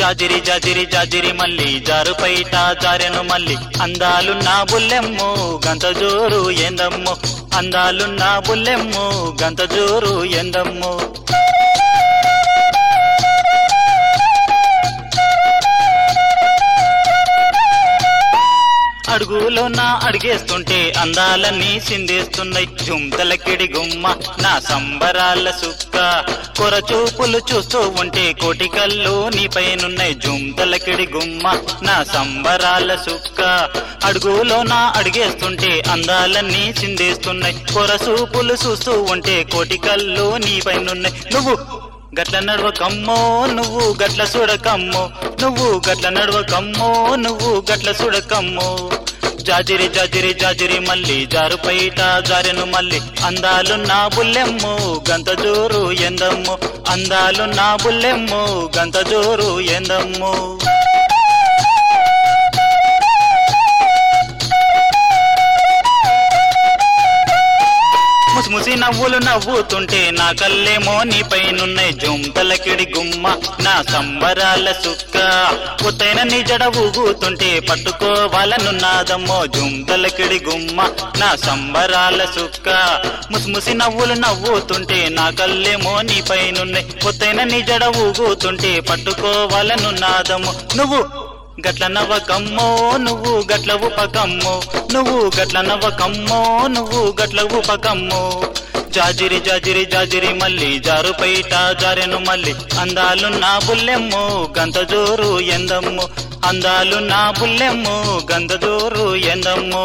జాజిరి జాజిరి జాజిరి మల్లి జారుపైట జారెను మల్లి అందాలున్న బుల్లెమ్ము గంత జోరు ఎందమ్ము అందాలున్న బుల్లెమ్ము గంత జోరు ఎందమ్ము అడుగులోన అడిగేస్తుంటే అందాలన్నీ సిందేస్తున్నాయి జుంతలకిడి గుమ్మ నా సంబరాల సుక్క కొర చూపులు చూస్తూ ఉంటే కోటి కళ్ళు నీపైనున్నాయి జుంతలకిడి గుమ్మ నా సంబరాల సుక్క అడుగులోన అడిగేస్తుంటే అందాలన్నీ సిందేస్తున్నాయి కొర చూపులు చూస్తూ ఉంటే కోటి కళ్ళు నీపైనున్నాయి నువ్వు గట్ల నడవకమ్మో నువ్వు గట్ల చూడకమ్మో నువ్వు గట్ల నడవకమ్మో నువ్వు గట్ల చూడకమ్మో జాజిరి జాజిరి జాజిరి మల్లి జారుపైట జారెను మల్లి అందాలు నా బుల్లెమ్ము గంత జోరు ఎందమ్ము అందాలు నా బుల్లెమ్ము గంత జోరు ఎందమ్ము ముసిముసి నవ్వులు నవ్వుతుంటే నా కళ్ళేమో నీ పైనున్నాయి జుంతలకిడి గుమ్మ నా సంబరాల సుక్క కొత్తైన నీ జడ ఊగుతుంటే పట్టుకోవాలనున్నాదమ్మో జుంతలకిడి గుమ్మ నా సంబరాల సుక్క ముసిముసి నవ్వులు నవ్వుతుంటే నా కళ్ళేమో నీ పైనున్నాయి కొత్తైన నీ జడ ఊగుతుంటే పట్టుకోవాలనున్నాదమ్మో నువ్వు గట్ల నవ్వకమ్మో నువ్వు గట్ల ఉపకమ్మో నువ్వు గట్ల నవ్వకమ్మో నువ్వు గట్ల ఉపకమ్మో జాజిరి జాజిరి జాజిరి మల్లి జారుపైట జారెను మల్లి అందాలు నా బుల్లెమ్ము గంత జోరు ఎందమ్ము అందాలు నా బుల్లెమ్ము గంత జోరు ఎందమ్ము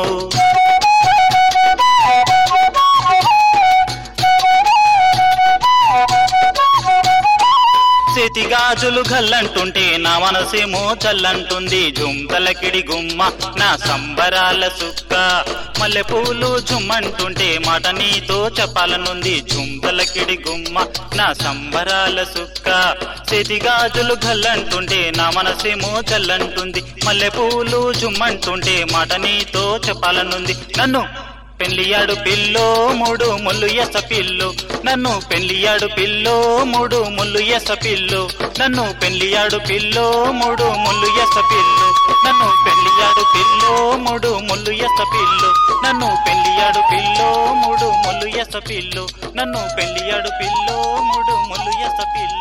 చేతి గాజులు గల్లంటుంటే నా మనసేమో చల్లంటుంది జుంతలకిడి గుమ్మ నా సంబరాల సుక్క మల్లె పూలు జుమ్మంటుంటే మాట నీతో చెప్పాలనుంది జుంతలకిడి గుమ్మ నా సంబరాల సుక్క చేతి గాజులు గల్లంటుంటే నా మనసేమో చల్లంటుంది మల్లె పూలు జుమ్మంటుంటే మాట నీతో చెప్పాలనుంది నన్ను పెళ్లియాడు పిల్లో మూడు ముళ్ళు ఎస పిల్లు నన్ను పెళ్లియాడు పిల్లో మూడు ముళ్ళు ఎస పిల్లు నన్ను పెళ్లియాడు పిల్లో మూడు ముళ్ళు ఎస పిల్లు నన్ను పెళ్లియాడు పిల్లో మూడు ముళ్ళు ఎస పిల్లు నన్ను పెళ్లియాడు పిల్లో మూడు ముళ్ళు ఎస పిల్లు నన్ను పెళ్లియాడు పిల్లో మూడు ముళ్ళు ఎస పిల్లు